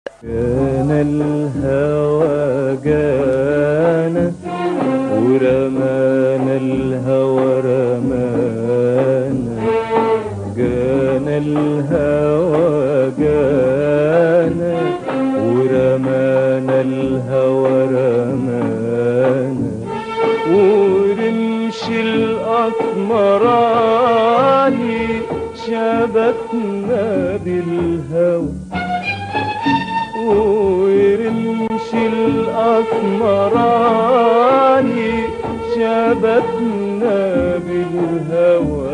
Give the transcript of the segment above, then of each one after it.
كان الهوى جانا ورمانا الهوى رمانا جانا الهوى جانا ورمانا الهوى رمانا ورمش الأسمراني شبكنا بالهوى ورمش الأسمراني شبكنا بالهوى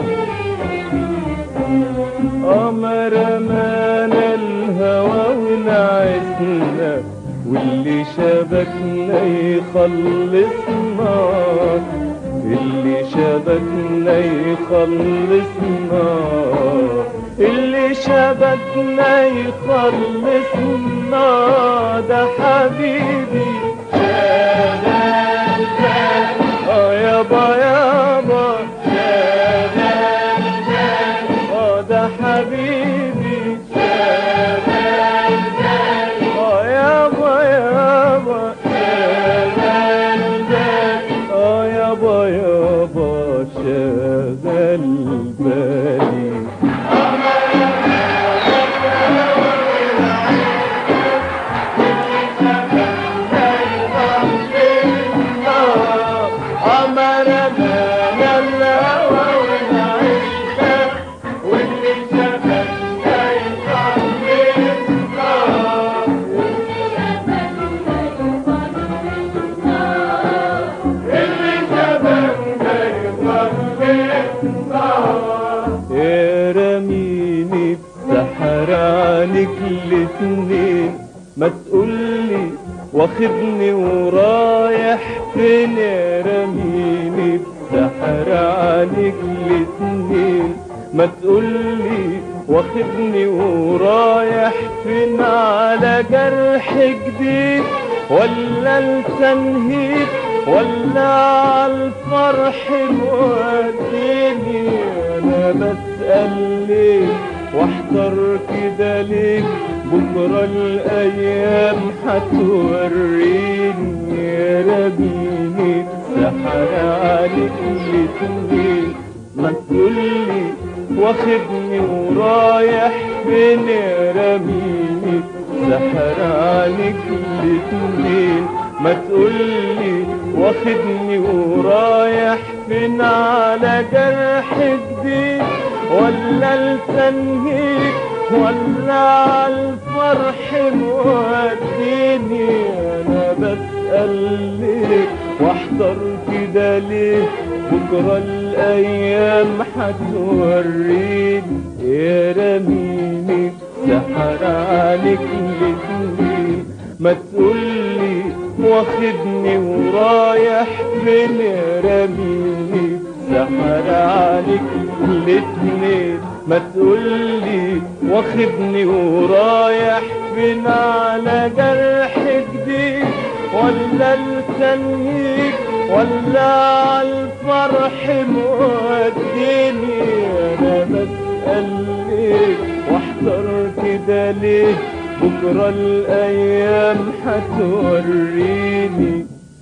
قمر مانا الهوى ونعسنا واللي شبكنا يخلصنا اللي شبكنا يخلصنا اللي شبكنا يخلصنا ده حبيبي شغال بال اه يابا يابا شغال بال اه ده حبيبي شغال بال اه يابا يابا شغال بال اه يابا يابا شغال بالي أمر من الهوى ونعيشنا واللي شبكنا يخلصنا اللي شبكنا يخلصنا يا رميني بسحر عنك الاتنين ما تقولي واخدني ورايح فين يا رميني بسحر عنك الاتنين ما تقولي واخدني ورايح فين على جرح جديد ولا التنهيد ولا عالفرح موديني انا بسأل ليه واحضر كده ليك بكرة الأيام هتوريني يا ربيني سحر عليك الاتنين ما تقولي واخدني ورايح فين يا رميني سحر عليك الاتنين ما تقولي واخدني ورايح فين على جرح جديد ولا التنهيد ولا عالفرح موديني انا بسأل ليه واحضر كده ليه بكرة الايام هتوريني يا رميني سحر عليك الاتنين ما تقولي واخدني ورايح فين يا رميني سحر عليك الاتنين ما تقولي واخدني ورايح فين على جرح جديد ولا التنهيد ولا عالفرح موديني انا بسأل ليه واحضر كده ليه بكرة الايام هتوريني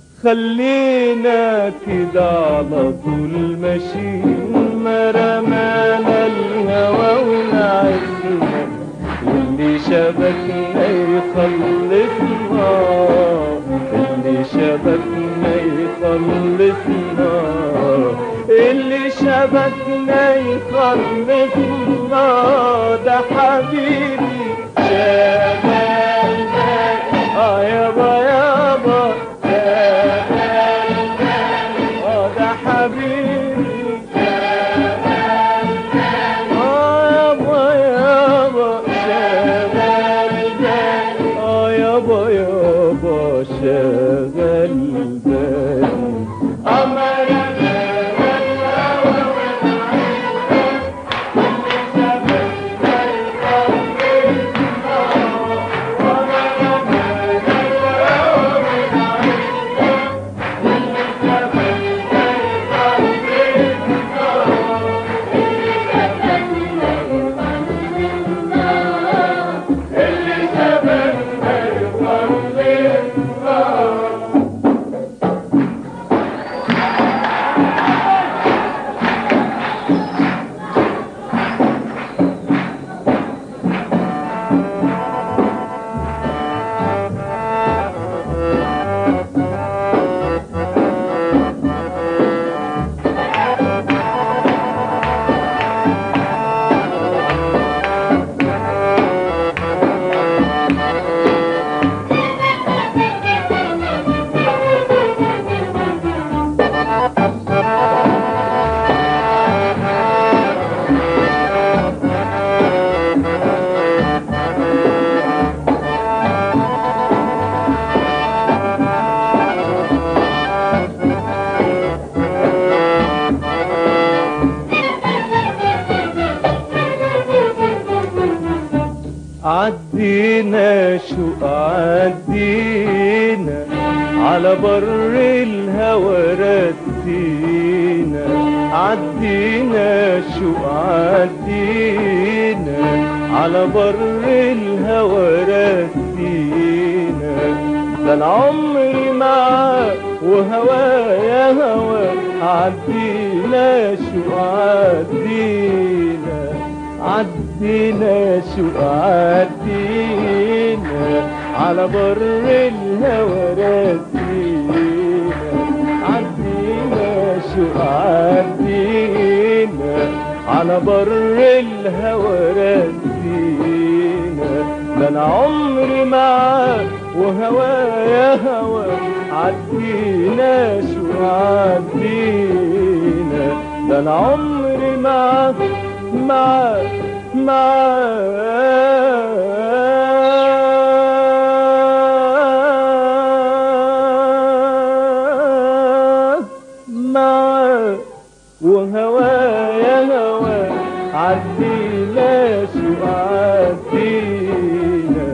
خلينا كده على طول ماشيين ما رمانا الهوى ونعسنا واللي شبكنا يخلصنا اللي شبكنا يخلصنا اللي شبكنا يخلصنا ده حبيبي شغال بال اه يابا يابا شغال بال اه ده حبيبي شغال بال اه يابا يابا شغال بال اه يابا يابا شغال بال أمر اللي شبكنا عدينا على بر الهوى ردينا عدينا شوق عدينا على بر الهوى ردينا ده انا عمري معاك وهوايا هوا عدينا شوق عدينا عدينا شوق عدينا على بر الهوى ردينا عدينا شوق عدينا على بر الهوى ردينا ده انا عمري معاك وهوايا هوا عدينا شو عدينا ده انا عمري معاك معاك معاك معاك وهوايا هوا عدينا شو عدينا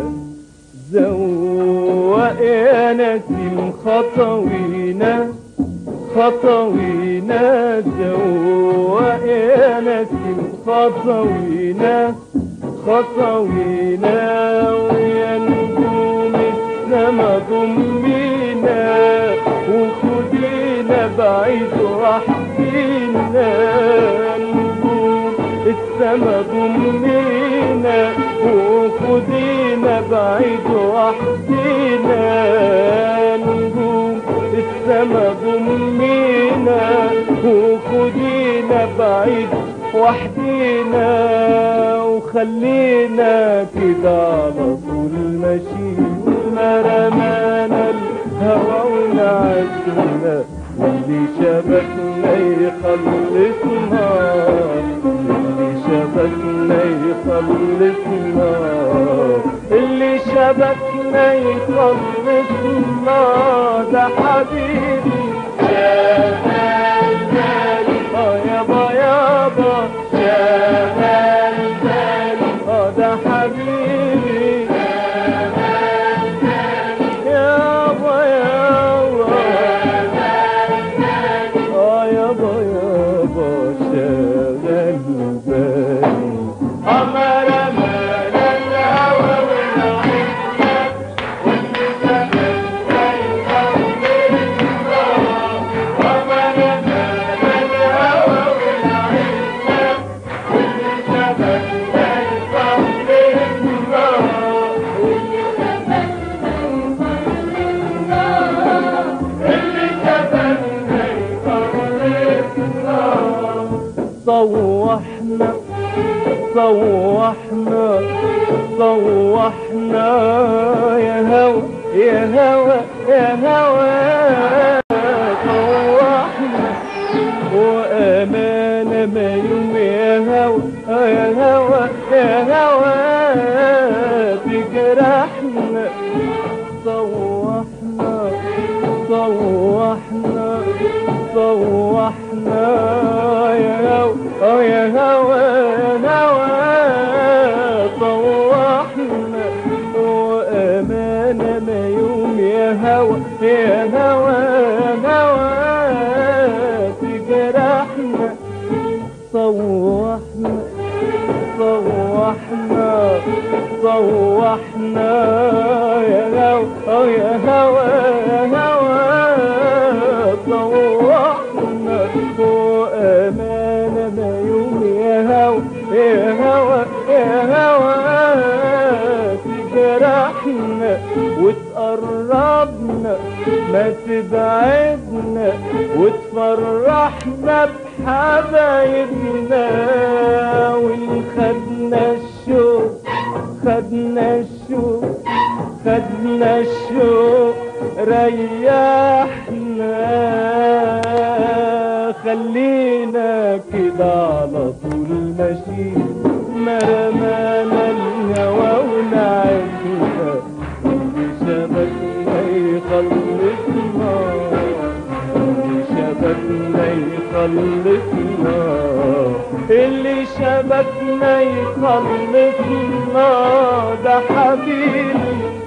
زوق يا نسيم خطوينا خطوينا زوق يا نسيم خطوينا خطوينا ويا نجوم السما ضمينا وخدينا بعيد وحدينا نجوم السما ضمينا وخدينا بعيد وحدينا نجوم السما ضمينا وخدينا بعيد وحدينا وخلينا كده على طول ماشيين ما رمانا الهوى ونعسنا واللي شبكنا يخلصنا اللي شبكنا يخلصنا اللي شبكنا يخلصنا ده حبيبي شغال بالي اه يابا يابا شغال بالي اه ده حبيبي يابا يابا اه يابا يابا شغال بالي أمر أمر الهوى والعشق واللي سبب أمر أمر الهوى والعشق واللي سبب اللي سبب صوحنا صوحنا صوحنا يا هوى يا هوى يا هوى صوحنا وأمانة ما يوم يا هوى يا هوى يا هوى تجرحنا صوحنا صوحنا صوحنا يا هوى اه يا هوى يا هوى صوحنا وأمانة ما يوم يا هوى يا هوى يا هوى تجرحنا صوحنا صوحنا صوحنا يا هوى اه يا هوى يا هوى صوحنا وأمانة ما يوم يا هوى يا هوى يا هوى تجرحنا وتقربنا ما تبعدنا وتفرحنا بحبايبنا ونخدنا الشوق خدنا الشوق خدنا الشوق ريحنا خلينا كده على طول ماشيين ما رمانا الهوى ونعدنا اللي شبكنا يخلصنا اللي شبكنا يخلصنا اللي شبكنا يخلصنا ده حبيبي